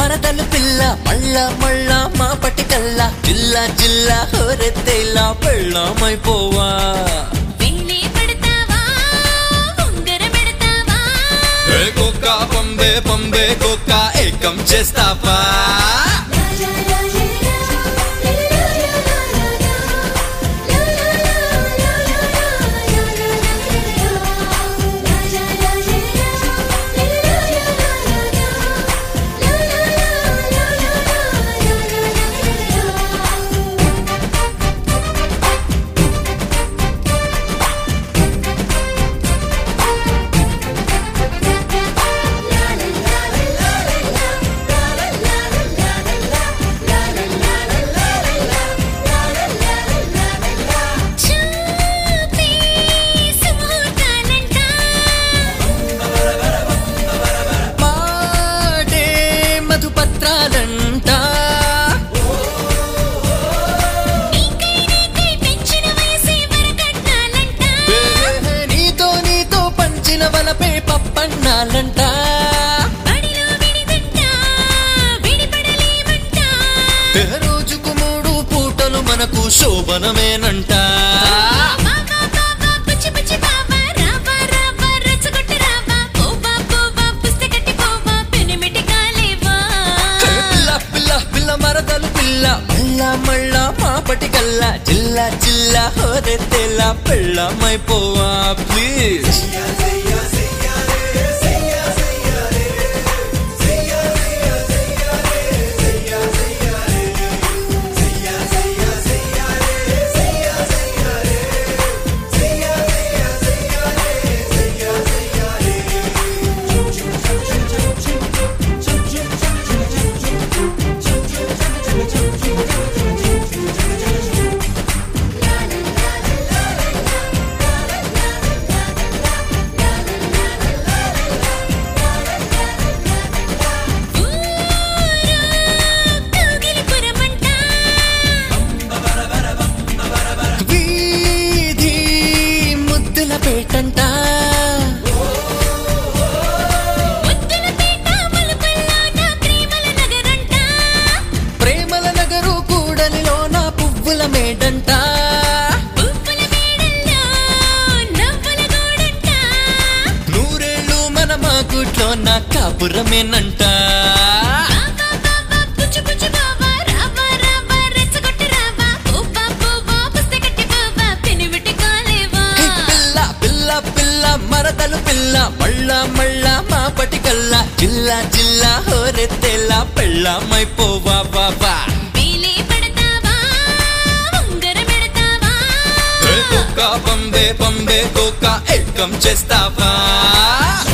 మరదలు పిల్ల మళ్ళా మళ్ళా మా పటికల్లా జిల్లా జిల్లా హోరెత్తేలా పెళ్ళామైపోవా వేలే పడతావా ఉంగరం పెడతావా ఏ కుక్క పంబే పంబే కుక్క ఏకం చేస్తావా చూపే సుమూర్తానంట మాడే మధుపత్రాలంట నీకై నీకై పెంచిన వయసే వరకట్నాలంట ఏ నీతో నీతో పంచిన వలపే పప్పన్నాలంట బడిలో విడిదంట విడిపడలేమంట ఏ రోజుకు మూడు పూటలు మనకు శోభనమేనంట బాబా బాబా పుచ్చి పుచ్చి బాబా రాబా రాబా రచ్చగొట్టి రాబా పోవా పోవా పుస్తకట్టి పోవా పెనిమిటి కాలేవా ఏ పిల్ల పిల్ల పిల్ల మరదలు పిల్ల మళ్ళా మళ్ళా మాపటి కల్లా జిల్లా జిల్లా హోరెత్తేలా పెళ్ళమైపోవా ప్లీజ్ కౌగిలిపురమంట వీధి ముద్దుల పేటంట ముద్దుల పేట మలుపుల్లో నా ప్రేమల నగరంట ప్రేమల నగరు కూడలిలో నా పువ్వుల మేడంట పువ్వుల మేడల్లో నవ్వుల గూడంట నూరేళ్ళు మన మాగుట్లో నా కాపురమేనంట బాబా బాబా పుచ్చు పుచ్చు బాబా రాబా రాబా రెచ్చగొట్టి రాబా పోవా పోవా పుస్తకట్టి పోవా పెనిమిటి కాలేవా హే పిల్ల పిల్ల పిల్ల మరదలు పిల్ల మళ్ళా మళ్ళా మా పటికల్లా జిల్లా జిల్లా హోరెత్తేలా పెళ్ళమైపోవా బాబా వేలే పడతావా ఉంగరం పెడతావా కుక్క పంబే పంబే కుక్క ఏకం చేస్తావా